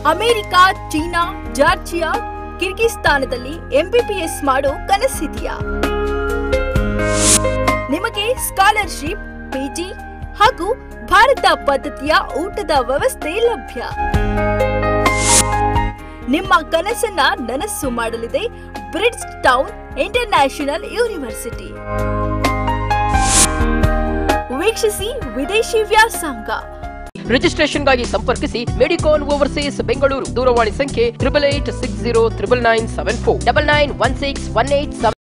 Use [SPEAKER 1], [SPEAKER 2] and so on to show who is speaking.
[SPEAKER 1] America China Georgia ಕಿರ್ಗಿಸ್ತಾನದಲ್ಲಿ MBBS ಮಾಡೋ ಕನಸಿದೆಯಾ ನಿಮಗೆ ಸ್ಕಾಲರ್ಶಿಪ್ ಪಿಜಿ ಹಾಗೂ ಭಾರತ ಪದ್ಧತಿಯ ಊಟದ ವ್ಯವಸ್ಥೆ ಲಭ್ಯ ನಿಮ್ಮ ಕನಸನ್ನ ನನಸು ಮಾಡಲಿದೆ ಬ್ರಿಡ್ಜ್ ಟೌನ್ ಇಂಟರ್ನ್ಯಾಷನಲ್ ಯೂನಿವರ್ಸಿಟಿ ವೀಕ್ಷಿಸಿ ವಿದೇಶಿ ವ್ಯಾಸಂಗ
[SPEAKER 2] ರಿಜಿಸ್ಟ್ರೇಷನ್ಗಾಗಿ ಸಂಪರ್ಕಿಸಿ ಮೆಡಿಕಾನ್ ಓವರ್ಸೀಸ್ ಬೆಂಗಳೂರು ದೂರವಾಣಿ ಸಂಖ್ಯೆ triple eight six zero triple nine seven four double nine one six one eight